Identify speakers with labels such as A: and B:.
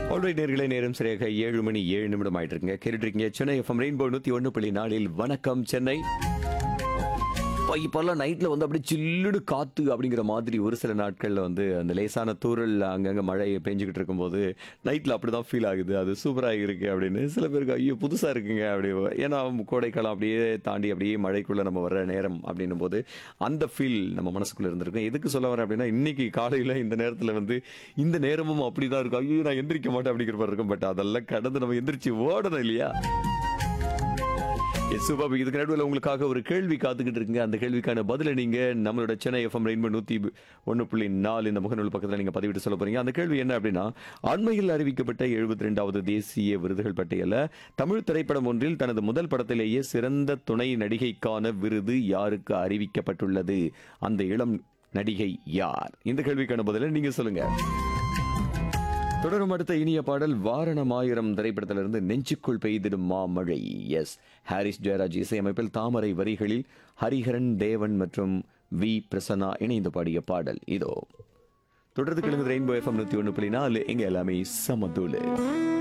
A: alright நேர்களை நேரம் சரியாக ஏழு மணி ஏழு நிமிடம் ஆயிட்டு இருக்குங்க கேட்டுட்டு இருக்கீங்க சென்னை எஃப்எம் ரெயின்போ நூத்தி ஒன்று புள்ளி நாலில் வணக்கம் சென்னை இப்போ இப்போல்லாம் நைட்டில் வந்து அப்படியே சில்லுடு காற்று அப்படிங்கிற மாதிரி ஒரு சில நாட்களில் வந்து அந்த லேசான தூரல் அங்கங்கே மழை பெஞ்சுக்கிட்டு இருக்கும்போது நைட்டில் அப்படி தான் ஃபீல் ஆகுது அது சூப்பராக இருக்கு அப்படின்னு சில பேருக்கு ஐயோ புதுசாக இருக்குங்க அப்படி ஏன்னா கோடைக்காலம் அப்படியே தாண்டி அப்படியே மழைக்குள்ளே நம்ம வர்ற நேரம் அப்படின்னும் போது அந்த ஃபீல் நம்ம மனசுக்குள்ளே இருந்திருக்கும் எதுக்கு சொல்ல வரேன் அப்படின்னா இன்னைக்கு காலையில் இந்த நேரத்தில் வந்து இந்த நேரமும் அப்படி தான் இருக்கும் ஐயோ நான் எந்திரிக்க மாட்டேன் அப்படிங்கிற மாதிரி இருக்கும் பட் அதெல்லாம் கடந்து நம்ம எந்திரிச்சு ஓடணும் இல்லையா எஸ் சூப்பர் இதுக்கு நடுவில் உங்களுக்காக ஒரு கேள்வி காத்துக்கிட்டு இருக்குங்க அந்த கேள்விக்கான பதிலை நீங்க நம்மளோட சென்னை எஃப்எம் ரெயின்போ நூத்தி ஒன்று புள்ளி நாலு இந்த முகநூல் பக்கத்தில் நீங்க பதிவிட்டு சொல்ல போறீங்க அந்த கேள்வி என்ன அப்படின்னா அண்மையில் அறிவிக்கப்பட்ட எழுபத்தி ரெண்டாவது தேசிய விருதுகள் பட்டியலில் தமிழ் திரைப்படம் ஒன்றில் தனது முதல் படத்திலேயே சிறந்த துணை நடிகைக்கான விருது யாருக்கு அறிவிக்கப்பட்டுள்ளது அந்த இளம் நடிகை யார் இந்த கேள்விக்கான பதிலை நீங்க சொல்லுங்க தொடரும் அடுத்த இனிய பாடல் வாரணமாயிரம் திரைப்படத்திலிருந்து நெஞ்சுக்குள் பெய்திடும் மாமழை எஸ் ஹாரிஸ் ஜெயராஜ் இசையமைப்பில் தாமரை வரிகளில் ஹரிஹரன் தேவன் மற்றும் வி பிரசன்னா இணைந்து பாடிய பாடல் இதோ தொடர்ந்து கிழங்கு ரெயின்போ எஃப்எம் நூத்தி ஒன்று புள்ளி நாலு எங்க எல்லாமே சமதூளு